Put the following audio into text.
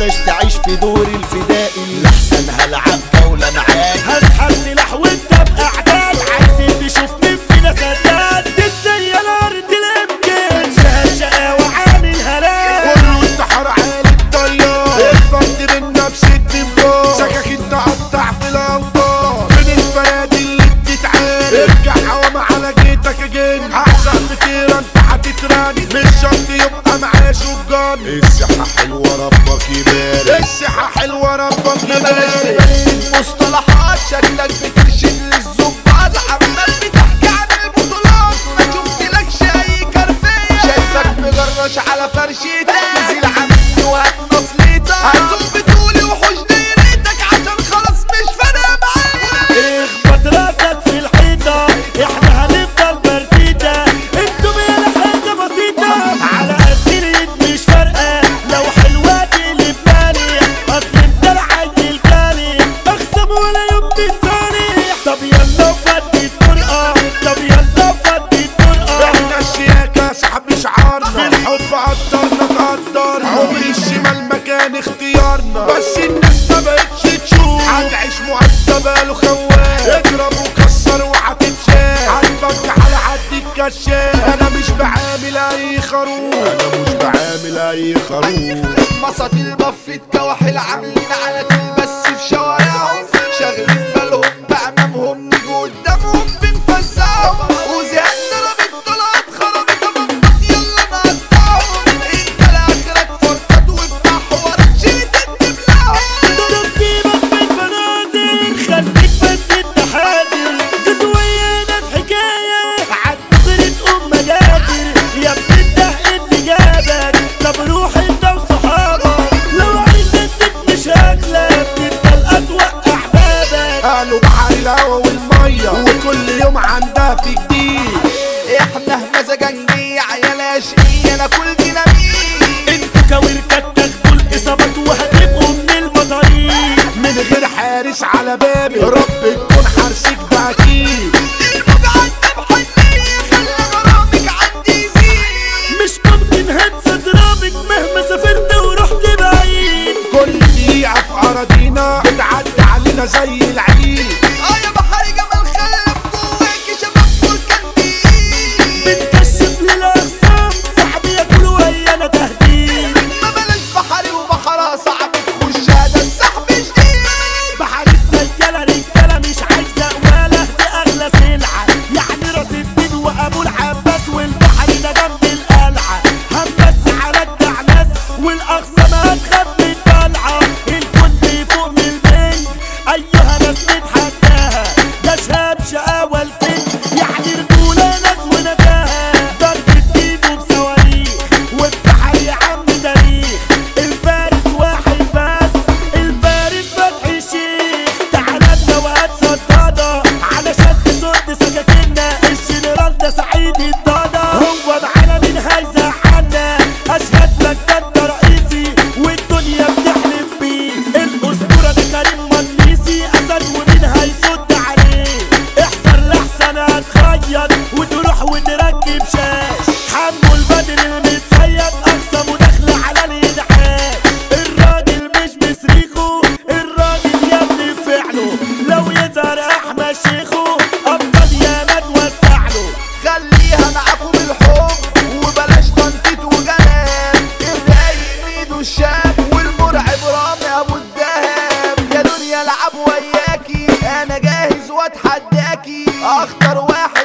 بلاش تعيش في دور الفدائي لحسن هلعب جولة معاك هسحب سلاح وانت باعداد عايزين تشوف مين فينا سداد ازاي الارض الامكان شهد شقاوة عامل هلاك كله انتحر عالي الطيار الفرد منا بست مبار سكاكين تقطع في الاوتار فين الفراد اللي بتتعارك ارجع حوام على جيتك اجين احسن بطيرة انت هتتراني مش شرط يبقى معاه شجان الصحة حلوة ربك يبارك الصحة حلوة ربك يبارك مصطلحات شكلك بترشد للزباط عمال بتحكي عن البطولات ما شفتلكش اي كرفية شايفك مجرش على فرشيتك نزيل عني وهات نصليتك هتزوم بتقولي وحوش دايرتك عشان خلاص مش فارقة معايا اخبط راسك في الحيطة احنا هنفضل برديدة انتوا بينا حاجة بسيطة على قد اليد مش فارقة لو حلوة تقلب بالي اصل انت العيل الجالي اخصم ولا يوم تتساني طب يلا فدي الطرقة طب يلا فدي الطرقة احنا الشياكة سحب شعارنا في الحب قدرنا قدرنا عمر الشمال مكان اختيارنا بس الناس ما بقتش تشوف هتعيش مؤدبة له خوان اضرب وكسر وهتتشاف عاجبك على حد الكشاف انا مش بعامل اي خروف انا مش بعامل اي خروف مصت البف الكواحل عاملين على بس في شوارعهم شاغلين بالهم بأمامهم نيجي قدامهم بنفزعهم وزهقنا رمت طلعت خربت بمبط يلا نقطعهم انت لاخرك فرقت وبتاع حوارات شيت الدبلعهم ضرب سيبك من منازل خليك بس انت حاضر تدوينا في حكاية عالدغري تقوم مجادر يا ابن الدهق اللي جابك طب روح انت وصحابك لو عايز تديك شكلك انت الأسوأ أحبابك قالوا بحر الهوا والمية وكل يوم عندها في جديد احنا مزاجنجية عيال اشقية ناكل ديناميت انتوا كويركات تاخدوا الإصابات وهتبقوا من المطاريد من غير حارس على بابي رب تكون حارسك ده اكيد الموجة انت محنية خلي غرامك عندي يزيد مش ممكن هنسى ترابك مهما سافرت ورحت بعيد كل دقيقة في أراضينا بتعدي علينا زي العيد اه يا بحر جمال خلف جواكي شباب بركان دي بنكشف للأقسام صاحبي ياكل ويانا تهديد ما بلاش بحري وبحرها صعب تخش هذا السحب جديد بحر السجالة رجالة مش عايزة ولا دي أغلى سلعة يعني راس الدين وأبو العباس والبحر ده جنب القلعة هنبس على الدعناس والأقسام هتخاف من الطلعة الكل فوق من البنج أيها ناس نتحداها ده شاب شقاوة الكنج يعني رجولة ناس ونفاها ضربة ايده بصواريخ والبحر يا عم تاريخ الفارس واحد بس الفارس فتحي الشيخ تعالى لنا وهات صدادة علشان تصد سكاكينا الجنرال ده سعيد الضادة هو معانا من هيزعلنا اشهد لك ده انت رئيسي والدنيا بتحلم بيه الاسطورة ده كريم مجلسي اسد ومين هيصد عليه احذر لحسن هتخيط وتروح وتركب شاش حمو البدر المتصيد اقسم وداخل على الادعاء الراجل مش بصريخه الراجل يا ابني فعله لو يظهر احمد شيخه افضل يا ما توسع له خليها معاكم الحب وبلاش تنطيط وجنان الرايق ميدو الشاب والمرعب رامي ابو الدهب يا دنيا العب وياكي انا جاهز واتحداكي اخطر واحد